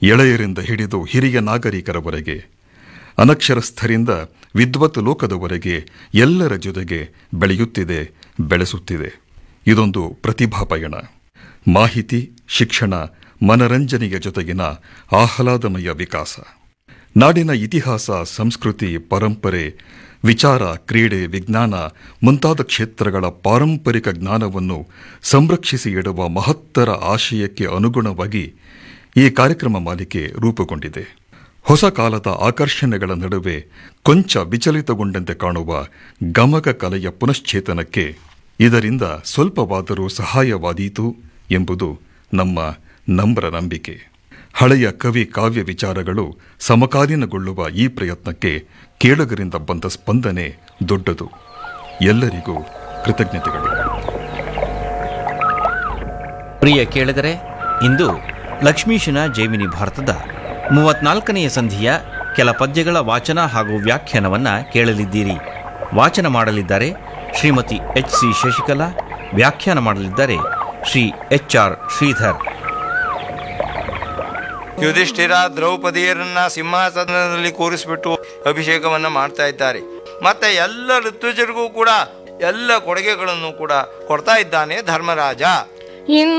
ಎಳೆಯರಿಂದ ಹಿಡಿದು ಹಿರಿಯ ನಾಗರಿಕರವರೆಗೆ ಅನಕ್ಷರಸ್ಥರಿಂದ ವಿದ್ವತ್ ಲೋಕದವರೆಗೆ ಎಲ್ಲರ ಜೊತೆಗೆ ಬೆಳೆಯುತ್ತಿದೆ ಬೆಳೆಸುತ್ತಿದೆ ಇದೊಂದು ಪ್ರತಿಭಾ ಪಯಣ ಮಾಹಿತಿ ಶಿಕ್ಷಣ ಮನರಂಜನೆಯ ಜೊತೆಗಿನ ಆಹ್ಲಾದಮಯ ವಿಕಾಸ ನಾಡಿನ ಇತಿಹಾಸ ಸಂಸ್ಕೃತಿ ಪರಂಪರೆ ವಿಚಾರ ಕ್ರೀಡೆ ವಿಜ್ಞಾನ ಮುಂತಾದ ಕ್ಷೇತ್ರಗಳ ಪಾರಂಪರಿಕ ಜ್ಞಾನವನ್ನು ಸಂರಕ್ಷಿಸಿ ಇಡುವ ಮಹತ್ತರ ಆಶಯಕ್ಕೆ ಅನುಗುಣವಾಗಿ ಈ ಕಾರ್ಯಕ್ರಮ ಮಾಲಿಕೆ ರೂಪುಗೊಂಡಿದೆ ಹೊಸ ಕಾಲದ ಆಕರ್ಷಣೆಗಳ ನಡುವೆ ಕೊಂಚ ವಿಚಲಿತಗೊಂಡಂತೆ ಕಾಣುವ ಗಮಕ ಕಲೆಯ ಪುನಶ್ಚೇತನಕ್ಕೆ ಇದರಿಂದ ಸ್ವಲ್ಪವಾದರೂ ಸಹಾಯವಾದೀತು ಎಂಬುದು ನಮ್ಮ ನಮ್ರ ನಂಬಿಕೆ ಹಳೆಯ ಕವಿ ಕಾವ್ಯ ವಿಚಾರಗಳು ಸಮಕಾಲೀನಗೊಳ್ಳುವ ಈ ಪ್ರಯತ್ನಕ್ಕೆ ಕೇಳುಗರಿಂದ ಬಂದ ಸ್ಪಂದನೆ ದೊಡ್ಡದು ಎಲ್ಲರಿಗೂ ಕೃತಜ್ಞತೆಗಳು ಪ್ರಿಯ ಕೇಳಿದರೆ ಇಂದು ಲಕ್ಷ್ಮೀಶನ ಜೈಮಿನಿ ಭಾರತದ ಮೂವತ್ನಾಲ್ಕನೆಯ ಸಂಧಿಯ ಕೆಲ ಪದ್ಯಗಳ ವಾಚನ ಹಾಗೂ ವ್ಯಾಖ್ಯಾನವನ್ನು ಕೇಳಲಿದ್ದೀರಿ ವಾಚನ ಮಾಡಲಿದ್ದಾರೆ ಶ್ರೀಮತಿ ಎಚ್ ಸಿ ಶಶಿಕಲಾ ವ್ಯಾಖ್ಯಾನ ಮಾಡಲಿದ್ದಾರೆ ಶ್ರೀ ಎಚ್ ಆರ್ ಶ್ರೀಧರ್ ಯುಧಿಷ್ಠಿರ ದ್ರೌಪದಿಯರನ್ನ ಸಿಂಹಾಸನದಲ್ಲಿ ಕೂರಿಸ್ಬಿಟ್ಟು ಅಭಿಷೇಕವನ್ನ ಮಾಡ್ತಾ ಇದ್ದಾರೆ ಮತ್ತೆ ಎಲ್ಲ ಋತುಜರಿಗೂ ಕೂಡ ಎಲ್ಲ ಕೊಡುಗೆಗಳನ್ನು ಕೂಡ ಕೊಡ್ತಾ ಇದ್ದಾನೆ ಧರ್ಮರಾಜ ಇನ್